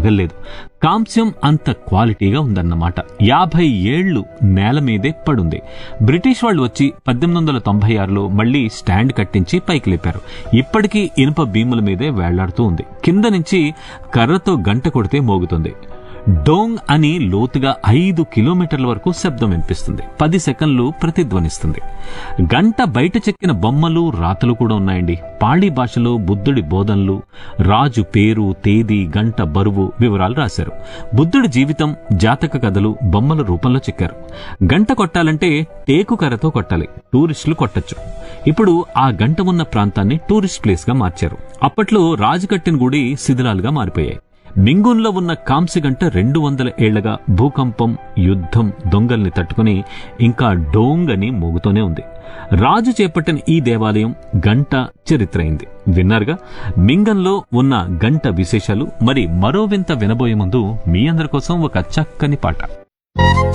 పగల్లేదు కాంస్యం అంత క్వాలిటీగా ఉందన్నమాట యాభై ఏళ్లు నేల మీదే పడుంది బ్రిటిష్ వాళ్ళు వచ్చి పద్దెనిమిది వందల తొంభై ఆరులో మళ్ళీ స్టాండ్ కట్టించి పైకి లేపారు ఇప్పటికీ ఇనుప భీముల మీదే వేళ్లాడుతూ ఉంది కింద నుంచి కర్రతో గంట కొడితే మోగుతుంది డోంగ్ అని లోతుగా ఐదు కిలోమీటర్ల వరకు శబ్దం వినిపిస్తుంది పది సెకండ్లు ప్రతిధ్వనిస్తుంది గంట బయట చెక్కిన బొమ్మలు రాతలు కూడా ఉన్నాయండి పాళీ భాషలో బుద్ధుడి బోధనలు రాజు పేరు తేదీ గంట బరువు వివరాలు రాశారు బుద్ధుడి జీవితం జాతక కథలు బొమ్మల రూపంలో చెక్కారు గంట కొట్టాలంటే టేకు కర్రతో కొట్టాలి టూరిస్టులు కొట్టచ్చు ఇప్పుడు ఆ గంట ఉన్న ప్రాంతాన్ని టూరిస్ట్ ప్లేస్ గా మార్చారు అప్పట్లో రాజు కట్టిన గుడి శిథిలాలుగా మారిపోయాయి మింగున్లో ఉన్న కాంస్యగంట రెండు వందల ఏళ్లగా భూకంపం యుద్ధం దొంగల్ని తట్టుకుని ఇంకా డోంగ్ అని మోగుతూనే ఉంది రాజు చేపట్టిన ఈ దేవాలయం గంట చరిత్ర అయింది విన్నారుగా మింగంలో ఉన్న గంట విశేషాలు మరి మరో వింత వినబోయే ముందు మీ అందరి కోసం ఒక చక్కని పాట